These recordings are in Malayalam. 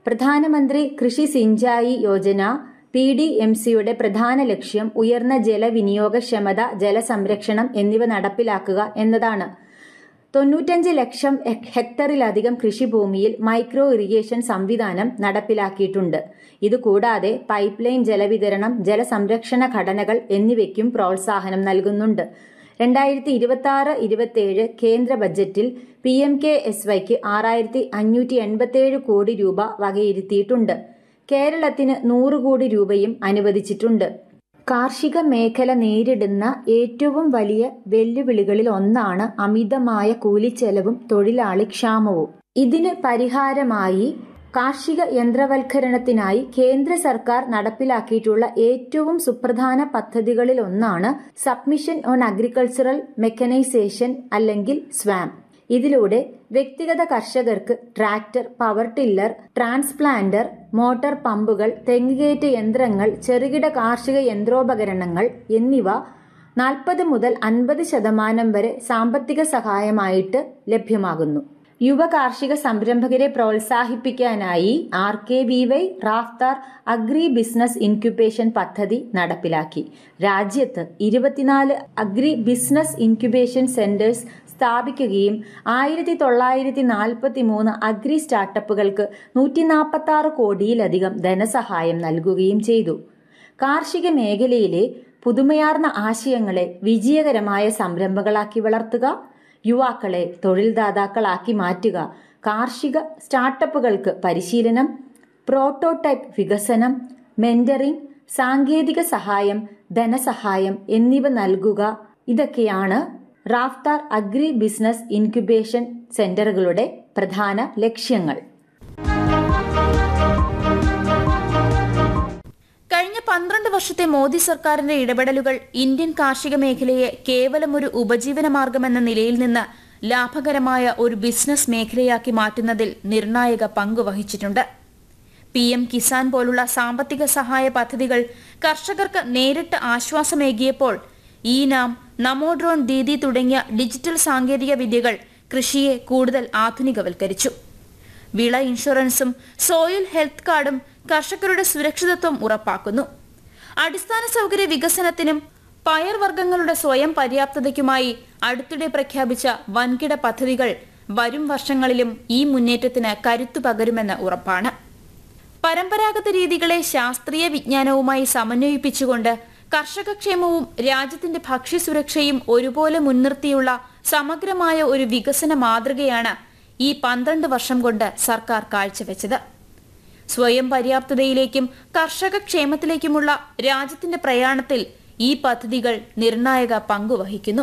പ്രധാനമന്ത്രി Krishi Sinchai Yojana P D M സിയുടെ പ്രധാന ലക്ഷ്യം ഉയർന്ന ജലവിനിയോഗക്ഷമത ജലസംരക്ഷണം എന്നിവ നടപ്പിലാക്കുക എന്നതാണ് തൊണ്ണൂറ്റഞ്ച് ലക്ഷം ഹെക്ടറിലധികം കൃഷിഭൂമിയിൽ മൈക്രോ ഇറിഗേഷൻ സംവിധാനം നടപ്പിലാക്കിയിട്ടുണ്ട് ഇതുകൂടാതെ പൈപ്പ് ലൈൻ ജലവിതരണം ജലസംരക്ഷണ ഘടനകൾ എന്നിവയ്ക്കും പ്രോത്സാഹനം നൽകുന്നുണ്ട് രണ്ടായിരത്തി ഇരുപത്തി ആറ് ഇരുപത്തിയേഴ് കേന്ദ്ര ബജറ്റിൽ പി എം കെ എസ് വൈക്ക് ആറായിരത്തി അഞ്ഞൂറ്റി എൺപത്തിയേഴ് കോടി രൂപ വകയിരുത്തിയിട്ടുണ്ട് കേരളത്തിന് നൂറ് കോടി രൂപയും അനുവദിച്ചിട്ടുണ്ട് കാർഷിക മേഖല നേരിടുന്ന ഏറ്റവും വലിയ വെല്ലുവിളികളിൽ ഒന്നാണ് അമിതമായ കൂലിച്ചെലവും തൊഴിലാളി ക്ഷാമവും ഇതിന് പരിഹാരമായി കാർഷിക യന്ത്രവൽക്കരണത്തിനായി കേന്ദ്ര സർക്കാർ നടപ്പിലാക്കിയിട്ടുള്ള ഏറ്റവും സുപ്രധാന പദ്ധതികളിൽ ഒന്നാണ് സബ്മിഷൻ ഓൺ അഗ്രികൾച്ചറൽ മെക്കനൈസേഷൻ അല്ലെങ്കിൽ സ്വാം ഇതിലൂടെ വ്യക്തിഗത കർഷകർക്ക് tractor power tiller transplanter motor പമ്പുകൾ തെങ്ങുകയറ്റ യന്ത്രങ്ങൾ ചെറുകിട കാർഷിക യന്ത്രോപകരണങ്ങൾ എന്നിവ നാൽപ്പത് മുതൽ അൻപത് ശതമാനം വരെ സാമ്പത്തിക സഹായമായിട്ട് ലഭ്യമാകുന്നു യുവ കാർഷിക സംരംഭകരെ പ്രോത്സാഹിപ്പിക്കാനായി R K V Y Raftaar agri business incubation പദ്ധതി നടപ്പിലാക്കി രാജ്യത്ത് ഇരുപത്തിനാല് അഗ്രി ബിസിനസ് ഇൻക്യുബേഷൻ സെന്റേഴ്സ് സ്ഥാപിക്കുകയും ആയിരത്തി തൊള്ളായിരത്തി നാൽപ്പത്തി മൂന്ന് അഗ്രി സ്റ്റാർട്ടപ്പുകൾക്ക് നൂറ്റി നാൽപ്പത്തി ആറ് കോടിയിലധികം ധനസഹായം നൽകുകയും ചെയ്തു കാർഷിക മേഖലയിലെ പുതുമയാർന്ന ആശയങ്ങളെ വിജയകരമായ സംരംഭങ്ങളാക്കി വളർത്തുക യുവാക്കളെ തൊഴിൽദാതാക്കളാക്കി മാറ്റുക കാർഷിക സ്റ്റാർട്ടപ്പുകൾക്ക് പരിശീലനം പ്രോട്ടോടൈപ്പ് വികസനം മെന്ററിംഗ് സാങ്കേതിക സഹായം ധനസഹായം എന്നിവ നൽകുക ഇതൊക്കെയാണ് റാഫ്താർ അഗ്രി ബിസിനസ് ഇൻക്യുബേഷൻ സെന്ററുകളുടെ പ്രധാന ലക്ഷ്യങ്ങൾ കഴിഞ്ഞ പന്ത്രണ്ട് വർഷത്തെ മോദി സർക്കാരിന്റെ ഇടപെടലുകൾ ഇന്ത്യൻ കാർഷിക മേഖലയെ കേവലം ഒരു ഉപജീവന മാർഗമെന്ന നിലയിൽ നിന്ന് ലാഭകരമായ ഒരു ബിസിനസ് മേഖലയാക്കി മാറ്റുന്നതിൽ നിർണായക പങ്ക് വഹിച്ചിട്ടുണ്ട് പി എം കിസാൻ പോലുള്ള സാമ്പത്തിക സഹായ പദ്ധതികൾ കർഷകർക്ക് നേരിട്ട് ആശ്വാസമേകിയപ്പോൾ ഈ നാം നമോ ഡ്രോൺ ദീദി തുടങ്ങിയ ഡിജിറ്റൽ സാങ്കേതിക വിദ്യകൾ കൃഷിയെ കൂടുതൽ ആധുനികവൽക്കരിച്ചു വിള ഇൻഷുറൻസും സോയിൽ ഹെൽത്ത് കാർഡും കർഷകരുടെ സുരക്ഷിതത്വം ഉറപ്പാക്കുന്നു അടിസ്ഥാന സൗകര്യ വികസനത്തിനും പയർവർഗ്ഗങ്ങളുടെ സ്വയം പര്യാപ്തതയ്ക്കുമായി അടുത്തിടെ പ്രഖ്യാപിച്ച വൻകിട പദ്ധതികൾ വരും വർഷങ്ങളിലും ഈ മുന്നേറ്റത്തിന് കരുത്തു പകരുമെന്ന് ഉറപ്പാണ് പരമ്പരാഗത രീതികളെ ശാസ്ത്രീയ വിജ്ഞാനവുമായി സമന്വയിപ്പിച്ചുകൊണ്ട് കർഷകക്ഷേമവും രാജ്യത്തിന്റെ ഭക്ഷ്യസുരക്ഷയും ഒരുപോലെ മുൻനിർത്തിയുള്ള സമഗ്രമായ ഒരു വികസന മാതൃകയാണ് ഈ പന്ത്രണ്ട് വർഷം കൊണ്ട് സർക്കാർ കാഴ്ചവെച്ചത് സ്വയം പര്യാപ്തതയിലേക്കും കർഷക ക്ഷേമത്തിലേക്കുമുള്ള രാജ്യത്തിന്റെ പ്രയാണത്തിൽ ഈ പദ്ധതികൾ നിർണായക പങ്കുവഹിക്കുന്നു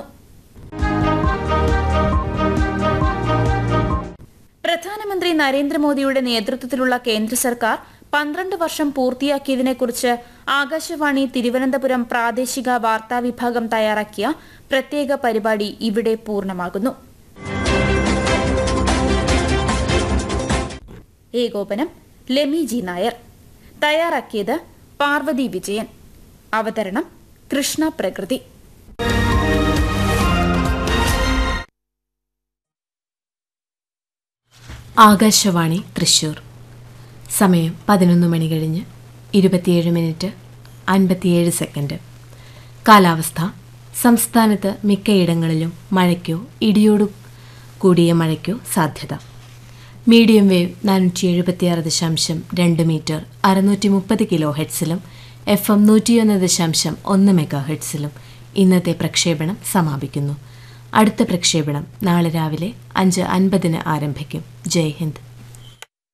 പ്രധാനമന്ത്രി നരേന്ദ്രമോദിയുടെ നേതൃത്വത്തിലുള്ള കേന്ദ്ര സർക്കാർ പന്ത്രണ്ട് വർഷം പൂർത്തിയാക്കിയതിനെക്കുറിച്ച് ആകാശവാണി തിരുവനന്തപുരം പ്രാദേശിക വാർത്താ വിഭാഗം തയ്യാറാക്കിയ പ്രത്യേക പരിപാടി ഇവിടെ പൂർണ്ണമാകുന്നു ഏകോപനം ലെമി ജി നായർ തയ്യാറാക്കിയത് പാർവതി വിജയൻ അവതരണം കൃഷ്ണ പ്രകൃതി ആകാശവാണി തൃശൂർ സമയം പതിനൊന്ന് മണി കഴിഞ്ഞ് ഇരുപത്തിയേഴ് മിനിറ്റ് അൻപത്തിയേഴ് സെക്കൻഡ് കാലാവസ്ഥ സംസ്ഥാനത്ത് മിക്കയിടങ്ങളിലും മഴയ്ക്കോ ഇടിയോടു കൂടിയ മഴയ്ക്കോ സാധ്യത മീഡിയം വേവ് നാനൂറ്റി എഴുപത്തിയാറ് ദശാംശം രണ്ട് മീറ്റർ അറുന്നൂറ്റി മുപ്പത് കിലോ ഹെഡ്സിലും എഫ് എം നൂറ്റിയൊന്ന് ദശാംശം ഒന്ന് മെഗാ ഹെഡ്സിലും ഇന്നത്തെ പ്രക്ഷേപണം സമാപിക്കുന്നു അടുത്ത പ്രക്ഷേപണം നാളെ രാവിലെ അഞ്ച് അൻപതിന് ആരംഭിക്കും ജയ് ഹിന്ദ്